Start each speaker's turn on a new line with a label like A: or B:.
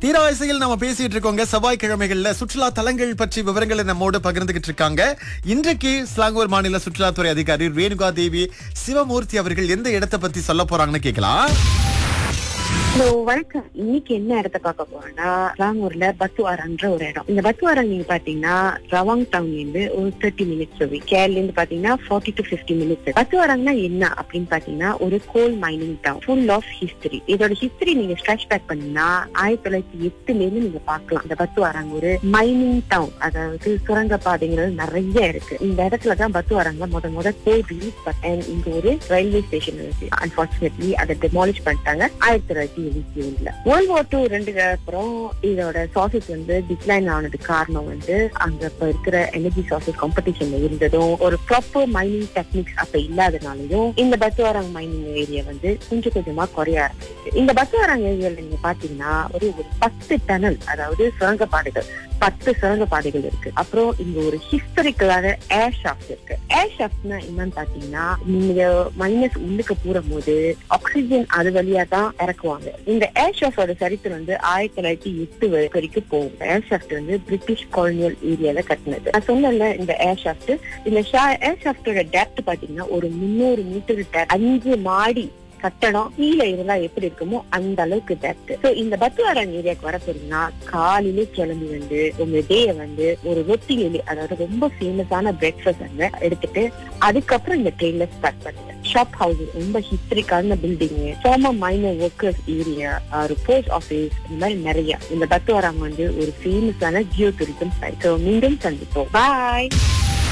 A: தீராவரிசையில் நம்ம பேசிட்டு இருக்கோங்க செவ்வாய்க்கிழமைகள்ல சுற்றுலா தலங்கள் பற்றி விவரங்களை நம்மோடு பகிர்ந்துகிட்டு இருக்காங்க இன்றைக்கு ஸ்லாங்கூர் மாநில சுற்றுலாத்துறை அதிகாரி ரேணுகா தேவி சிவமூர்த்தி அவர்கள் எந்த இடத்தை பத்தி சொல்ல போறாங்கன்னு கேட்கலாம்
B: ஹலோ வணக்கம் இன்னைக்கு என்ன இடத்த பார்க்க போறோம்னா ராங்கூர்ல பத்துவாரன்ற ஒரு இடம் இந்த பத்துவாரம் நீங்க பாத்தீங்கன்னா ரவாங் டவுன்ல இருந்து ஒரு தேர்ட்டி மினிட்ஸ் கேரள இருந்து பாத்தீங்கன்னா ஃபார்ட்டி டு பிப்டி மினிட்ஸ் பத்துவாரம்னா என்ன அப்படின்னு பாத்தீங்கன்னா ஒரு coal mining town full of history இதோட ஹிஸ்டரி நீங்க ஸ்ட்ரெச் பேக் பண்ணீங்கன்னா ஆயிரத்தி தொள்ளாயிரத்தி எட்டுல இருந்து நீங்க பார்க்கலாம் இந்த பத்துவாரங்க ஒரு மைனிங் டவுன் அதாவது சுரங்க பாதைங்கிறது நிறைய இருக்கு இந்த இடத்துலதான் பத்துவாரங்க முத முத கோல் ரிலீஸ் பண்ணேன் இங்க ஒரு ரயில்வே ஸ்டேஷன் இருக்கு அன்பார்ச்சுனேட்லி அதை டெமாலிஷ் பண்ணிட்டாங்க ஆயிரத்தி தொள்ளாயிரத்தி எழுபத்தி ஏழுல வேர்ல்ட் வார் டூ ரெண்டுக்கு அப்புறம் இதோட சாசஸ் வந்து டிக்ளைன் ஆனதுக்கு காரணம் வந்து அங்க இப்ப இருக்கிற எனர்ஜி சாசஸ் காம்படிஷன்ல இருந்ததும் ஒரு ப்ராப்பர் மைனிங் டெக்னிக்ஸ் அப்ப இல்லாதனாலயும் இந்த பத்துவாரங் மைனிங் ஏரியா வந்து கொஞ்சம் கொஞ்சமா குறைய ஆரம்பிச்சு இந்த பத்துவாரங் ஏரியால நீங்க பாத்தீங்கன்னா ஒரு ஒரு பத்து டனல் அதாவது சுரங்கப்பாதைகள் பத்து சுரங்க பாதைகள் இருக்கு அப்புறம் இங்க ஒரு ஹிஸ்டரிக்கலான ஏர் ஷாஃப்ட் இருக்கு ஏர் ஷாஃப்ட்னா என்னன்னு பாத்தீங்கன்னா நீங்க மைனஸ் உள்ளுக்கு போடும் போது ஆக்சிஜன் அது வழியா தான் இறக்குவாங்க இந்த ஏர் ஷாஃப்டோட சரித்திரம் வந்து ஆயிரத்தி தொள்ளாயிரத்தி எட்டு வரைக்கும் போகும் ஏர் ஷாஃப்ட் வந்து பிரிட்டிஷ் காலனியல் ஏரியால கட்டினது நான் சொன்னல இந்த ஏர் ஷாஃப்ட் இந்த ஏர் ஷாஃப்டோட டெப்த் பாத்தீங்கன்னா ஒரு முன்னூறு மீட்டர் டெப்த் அஞ்சு மாடி கட்டடம் கீழே இருந்தா எப்படி இருக்குமோ அந்த அளவுக்கு டெப்த் சோ இந்த பத்துவாரன் ஏரியாக்கு வர போறீங்கன்னா காலையிலே கிளம்பி வந்து உங்க டேய வந்து ஒரு ரொட்டி எலி அதாவது ரொம்ப ஃபேமஸான பிரேக்ஃபாஸ்ட் அங்க எடுத்துட்டு அதுக்கப்புறம் இந்த ட்ரெயின்ல ஸ்டார்ட் பண்ணுங்க ஷாப் ஹவுஸ் ரொம்ப ஹிஸ்டரிக்கான building former miner workers area ஒரு போஸ்ட் ஆபீஸ் இந்த மாதிரி நிறைய இந்த பத்துவாரம் வந்து ஒரு ஃபேமஸான ஜியோ டூரிசம் சைட் மீண்டும் சந்திப்போம் பாய்